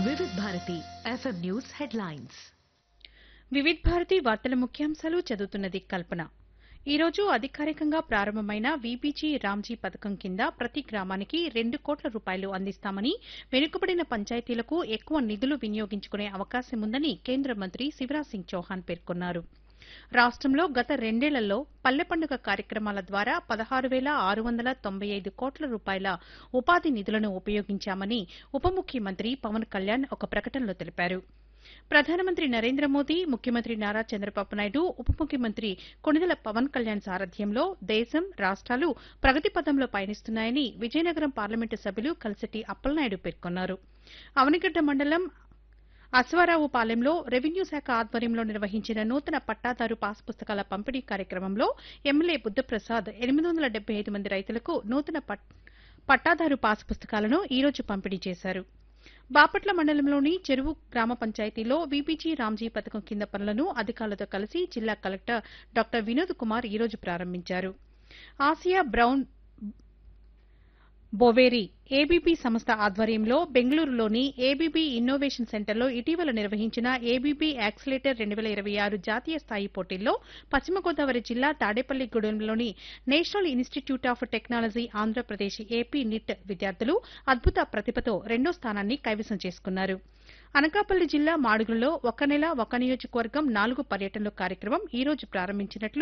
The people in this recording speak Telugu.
Vividh Bharati FM news headlines Vividh Bharati వార్తల ముఖ్యాంశాలు చదువుతున్నది కల్పన ఈ రోజు అధికారికంగా ప్రారంభమైన వీబీజీ రామ్జీ పథకం కింద ప్రతి గ్రామానికి రెండు కోట్ల రూపాయలు అందిస్తామని వెనుకబడిన పంచాయతీలకు ఎక్కువ నిధులు వినియోగించుకునే అవకాశం ఉందని కేంద్ర మంత్రి శివరాజ్ సింగ్ చౌహాన్ పేర్కొన్నారు రాష్టంలో గత రెండేళ్లలో పల్లె పండుగ కార్యక్రమాల ద్వారా పదహారు వేల ఆరు వందల తొంభై ఐదు కోట్ల రూపాయల ఉపాధి నిధులను ఉపయోగించామని ఉప ముఖ్యమంత్రి పవన్ కళ్యాణ్ ఒక ప్రకటనలో తెలిపారు ప్రధానమంత్రి నరేంద్ర మోదీ ముఖ్యమంత్రి నారా చంద్రబాబు నాయుడు ఉప ముఖ్యమంత్రి కొణిదెల పవన్ కళ్యాణ్ సారథ్యంలో దేశం రాష్ట్రాలు ప్రగతి పథంలో పయనిస్తున్నాయని విజయనగరం పార్లమెంటు సభ్యులు కలిసెట్టి అప్పలనాయుడు పేర్కొన్నారు అవనిగడ్డ మండలం అశ్వారావు పాలెంలో రెవెన్యూ శాఖ ఆధ్వర్యంలో నిర్వహించిన నూతన పట్టాదారు పాస్ పుస్తకాల పంపిణీ కార్యక్రమంలో ఎమ్మెల్యే బుద్దప్రసాద్ ఎనిమిది వందల డెబ్బై ఐదు మంది రైతులకు నూతన పట్- పట్టాదారు పాస్ పుస్తకాలను ఈ రోజు పంపిణీ చేశారు బాపట్ల మండలంలోని చెరువు గ్రామ పంచాయతీలో వీపీజీ రామ్జీ పథకం కింద పనులను అధికారులతో కలిసి జిల్లా కలెక్టర్ డాక్టర్ వినోద్ కుమార్ ఈ రోజు ప్రారంభించారు ఆసియా బ్రౌన్ బొవేరి ఏబీబీ సంస్థ ఆధ్వర్యంలో బెంగళూరులోని ఏబీబీ ఇన్నోవేషన్ సెంటర్లో ఇటీవల నిర్వహించిన ఏబీబీ యాక్సిలేటర్ రెండు వేల ఇరవై ఆరు జాతీయ స్థాయి పోటీల్లో పశ్చిమ గోదావరి జిల్లా తాడేపల్లిగూడెంలోని national institute of technology Andhra Pradesh AP NIT విద్యార్థులు అద్భుత ప్రతిభతో రెండో స్థానాన్ని కైవసం చేసుకున్నారు అనకాపల్లి జిల్లా మాడుగులలో ఒక నెల ఒక నియోజకవర్గం నాలుగు పర్యటనలు కార్యక్రమం ఈ రోజు ప్రారంభించినట్లు